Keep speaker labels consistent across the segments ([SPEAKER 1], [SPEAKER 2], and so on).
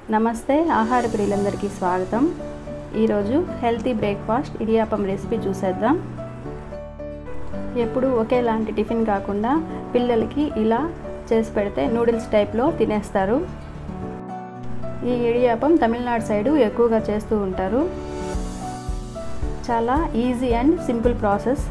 [SPEAKER 1] నమస్తే ఆహార ప్రియులందరికీ స్వాగతం ఈరోజు హెల్తీ బ్రేక్ఫాస్ట్ ఇడియాపం రెసిపీ చూసేద్దాం ఎప్పుడు ఒకేలాంటి టిఫిన్ కాకుండా పిల్లలకి ఇలా చేసి పెడితే నూడిల్స్ టైప్లో తినేస్తారు ఈ ఇడియాపం తమిళనాడు సైడు ఎక్కువగా చేస్తూ ఉంటారు చాలా ఈజీ అండ్ సింపుల్ ప్రాసెస్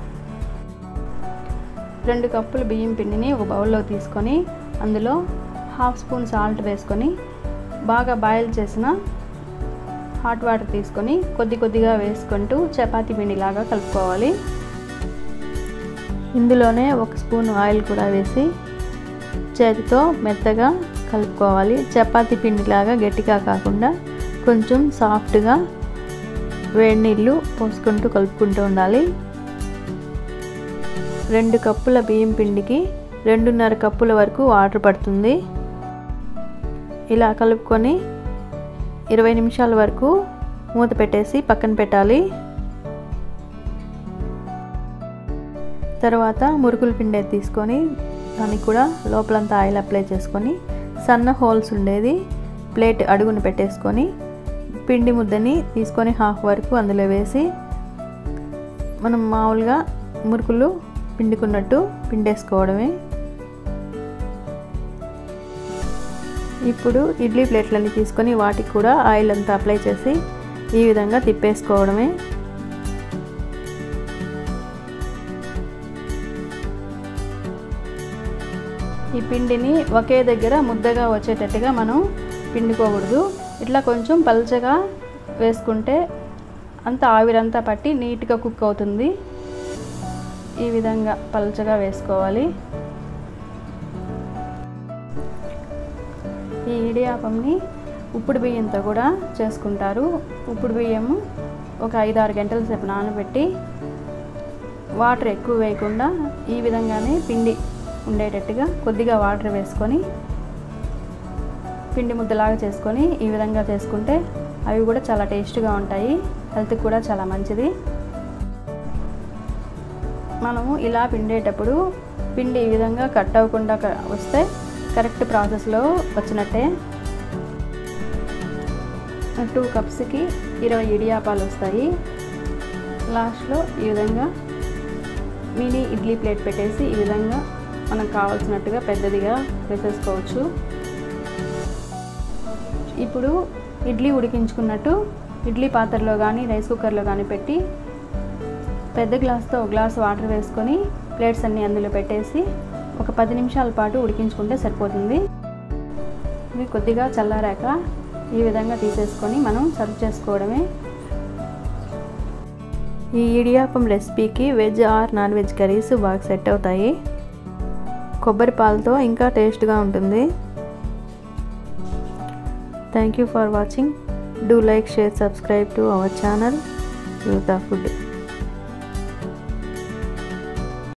[SPEAKER 1] రెండు కప్పుల బియ్యం పిండిని ఒక బౌల్లో తీసుకొని అందులో హాఫ్ స్పూన్ సాల్ట్ వేసుకొని బాగా బాయిల్ చేసిన హాట్ వాటర్ తీసుకొని కొద్ది కొద్దిగా వేసుకుంటూ చపాతీ పిండిలాగా కలుపుకోవాలి ఇందులోనే ఒక స్పూన్ ఆయిల్ కూడా వేసి చేతితో మెత్తగా కలుపుకోవాలి చపాతీ పిండిలాగా గట్టిగా కాకుండా కొంచెం సాఫ్ట్గా వేడి నీళ్ళు పోసుకుంటూ కలుపుకుంటూ ఉండాలి రెండు కప్పుల బియ్యం పిండికి రెండున్నర కప్పుల వరకు వాటర్ పడుతుంది ఇలా కలుపుకొని ఇరవై నిమిషాల వరకు మూత పెట్టేసి పక్కన పెట్టాలి తర్వాత మురుకుల పిండి తీసుకొని దానికి కూడా లోపలంతా ఆయిల్ అప్లై చేసుకొని సన్న హోల్స్ ఉండేది ప్లేట్ అడుగున పెట్టేసుకొని పిండి ముద్దని తీసుకొని హాఫ్ వరకు అందులో వేసి మనం మామూలుగా మురుకులు పిండుకున్నట్టు పిండేసుకోవడమే ఇప్పుడు ఇడ్లీ ప్లేట్లని తీసుకొని వాటికి కూడా ఆయిల్ అంతా అప్లై చేసి ఈ విధంగా తిప్పేసుకోవడమే ఈ పిండిని ఒకే దగ్గర ముద్దగా వచ్చేటట్టుగా మనం పిండుకోకూడదు ఇట్లా కొంచెం పల్చగా వేసుకుంటే అంత ఆవిరంతా పట్టి నీట్గా కుక్ అవుతుంది ఈ విధంగా పల్చగా వేసుకోవాలి ఈ ఇడియాపంని ఉప్పుడు బియ్యంతో కూడా చేసుకుంటారు ఉప్పుడు బియ్యము ఒక ఐదు ఆరు గంటల సేపు నానబెట్టి వాటర్ ఎక్కువ వేయకుండా ఈ విధంగానే పిండి ఉండేటట్టుగా కొద్దిగా వాటర్ వేసుకొని పిండి ముద్దలాగా చేసుకొని ఈ విధంగా చేసుకుంటే అవి కూడా చాలా టేస్ట్గా ఉంటాయి హెల్త్కి కూడా చాలా మంచిది మనము ఇలా పిండేటప్పుడు పిండి ఈ విధంగా కట్ అవ్వకుండా వస్తే కరెక్ట్ ప్రాసెస్లో వచ్చినట్టే టూ కప్స్కి ఇరవై ఇడియాపాలు వస్తాయి లాస్ట్లో ఈ విధంగా మినీ ఇడ్లీ ప్లేట్ పెట్టేసి ఈ విధంగా మనకు కావాల్సినట్టుగా పెద్దదిగా వేసేసుకోవచ్చు ఇప్పుడు ఇడ్లీ ఉడికించుకున్నట్టు ఇడ్లీ పాత్రలో కానీ రైస్ కుక్కర్లో కానీ పెట్టి పెద్ద గ్లాస్తో ఒక గ్లాస్ వాటర్ వేసుకొని ప్లేట్స్ అన్నీ అందులో పెట్టేసి ఒక పది నిమిషాల పాటు ఉడికించుకుంటే సరిపోతుంది ఇవి కొద్దిగా చల్లారాక ఈ విధంగా తీసేసుకొని మనం సర్వ్ చేసుకోవడమే ఈ ఇడియాపం రెసిపీకి veg or non veg curries బాగా సెట్ అవుతాయి కొబ్బరి పాలతో ఇంకా టేస్ట్గా ఉంటుంది thank you for watching do like share subscribe to our channel Youth food